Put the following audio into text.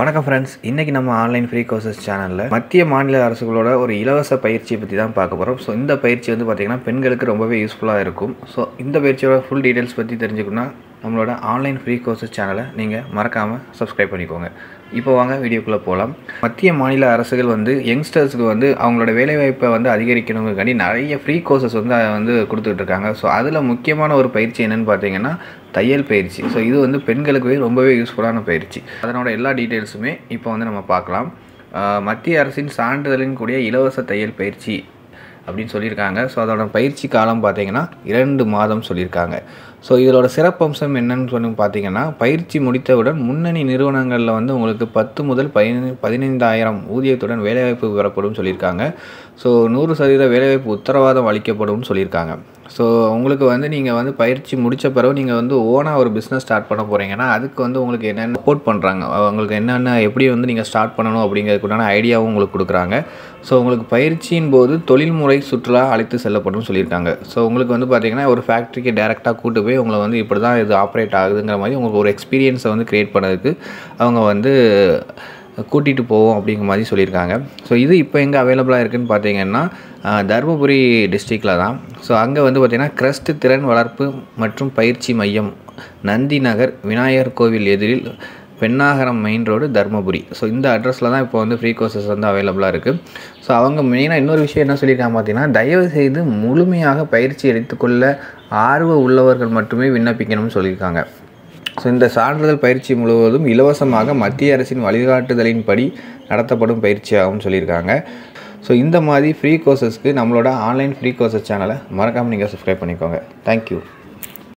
வணக்கம் ஃப்ரெண்ட்ஸ் இன்றைக்கி நம்ம ஆன்லைன் ஃப்ரீ கோர்சஸ் சேனலில் மத்திய மாநில அரசுகளோட ஒரு இலவச பயிற்சியை பற்றி தான் பார்க்க போகிறோம் ஸோ இந்த பயிற்சி வந்து பார்த்திங்கன்னா பெண்களுக்கு ரொம்பவே யூஸ்ஃபுல்லாக இருக்கும் ஸோ இந்த பயிற்சியோட ஃபுல் டீட்டெயில்ஸ் பற்றி தெரிஞ்சுக்கணும்னா நம்மளோட ஆன்லைன் ஃப்ரீ கோர்சஸ் சேனலை நீங்கள் மறக்காமல் சப்ஸ்கிரைப் பண்ணிக்கோங்க இப்போ வாங்க வீடியோக்குள்ளே போகலாம் மத்திய மாநில அரசுகள் வந்து யங்ஸ்டர்ஸுக்கு வந்து அவங்களோட வேலைவாய்ப்பை வந்து அதிகரிக்கணுங்காண்டி நிறைய ஃப்ரீ கோர்சஸ் வந்து அதை வந்து கொடுத்துட்டு இருக்காங்க ஸோ அதில் முக்கியமான ஒரு பயிற்சி என்னென்னு பார்த்தீங்கன்னா தையல் பயிற்சி ஸோ இது வந்து பெண்களுக்கு ரொம்பவே யூஸ்ஃபுல்லான பயிற்சி அதனோட எல்லா டீட்டெயில்ஸுமே இப்போ வந்து நம்ம பார்க்கலாம் ஆஹ் மத்திய அரசின் சான்றிதழின் கூடிய இலவச தையல் பயிற்சி அப்படின்னு சொல்லியிருக்காங்க ஸோ அதோட பயிற்சி காலம் பார்த்தீங்கன்னா இரண்டு மாதம் சொல்லியிருக்காங்க ஸோ இதோட சிறப்பம்சம் என்னன்னு சொல்லி பார்த்தீங்கன்னா பயிற்சி முடித்தவுடன் முன்னணி நிறுவனங்களில் வந்து உங்களுக்கு பத்து முதல் பதினை பதினைந்தாயிரம் ஊதியத்துடன் வேலைவாய்ப்பு பெறப்படும் சொல்லியிருக்காங்க ஸோ நூறு சதவீத வேலைவாய்ப்பு உத்தரவாதம் அளிக்கப்படும் சொல்லியிருக்காங்க ஸோ உங்களுக்கு வந்து நீங்கள் வந்து பயிற்சி முடித்த பிறகு நீங்கள் வந்து ஓனாக ஒரு பிஸ்னஸ் ஸ்டார்ட் பண்ண போகிறீங்கன்னா அதுக்கு வந்து உங்களுக்கு என்னென்ன சப்போர்ட் பண்ணுறாங்க உங்களுக்கு என்னென்ன எப்படி வந்து நீங்கள் ஸ்டார்ட் பண்ணணும் அப்படிங்கிறதுக்குண்டான ஐடியாவும் உங்களுக்கு கொடுக்குறாங்க ஸோ உங்களுக்கு பயிற்சியின் போது தொழில்முறை சுற்றுலா அழைத்து செல்லப்படும் சொல்லியிருக்காங்க ஸோ உங்களுக்கு வந்து பார்த்தீங்கன்னா ஒரு ஃபேக்ட்ரிக்கு டேரெக்டாக கூட்டு போய் உங்களை வந்து இப்படி தான் இது ஆப்ரேட் ஆகுதுங்கிற மாதிரி உங்களுக்கு ஒரு எக்ஸ்பீரியன்ஸை வந்து க்ரியேட் பண்ணதுக்கு அவங்க வந்து கூட்டிகிட்டு போவோம் அப்படிங்கிற மாதிரி சொல்லியிருக்காங்க ஸோ இது இப்போ எங்கே அவைலபிளாக இருக்குதுன்னு பார்த்தீங்கன்னா ஆஹ், தருமபுரி டிஸ்ட்ரிக்டில் தான் ஸோ அங்கே வந்து பார்த்திங்கன்னா கிரஸ்ட் திறன் வளர்ப்பு மற்றும் பயிற்சி மையம் நந்தி நகர் விநாயகர் கோவில் எதிரில் Pennagaram main road Dharmapuri so இந்த அட்ரஸில் தான் இப்போ வந்து ஃப்ரீ கோர்சஸ் வந்து அவைலபிளாக இருக்குது ஸோ அவங்க மெயினாக இன்னொரு விஷயம் என்ன சொல்லியிருக்காங்க பார்த்தீங்கன்னா தயவு செய்து முழுமையாக பயிற்சி எடுத்துக்கொள்ள ஆர்வ உள்ளவர்கள் மட்டுமே விண்ணப்பிக்கணும்னு சொல்லியிருக்காங்க ஸோ இந்த சான்றிதழ் பயிற்சி முழுவதும் இலவசமாக மத்திய அரசின் வழிகாட்டுதலின்படி நடத்தப்படும் பயிற்சியாகவும் சொல்லியிருக்காங்க ஸோ இந்த மாதிரி ஃப்ரீ கோர்சஸ்க்கு நம்மளோட ஆன்லைன் ஃப்ரீ கோர்சஸ் சேனலை மறக்காமல் நீங்கள் சப்ஸ்கிரைப் பண்ணிக்கோங்க தேங்க்யூ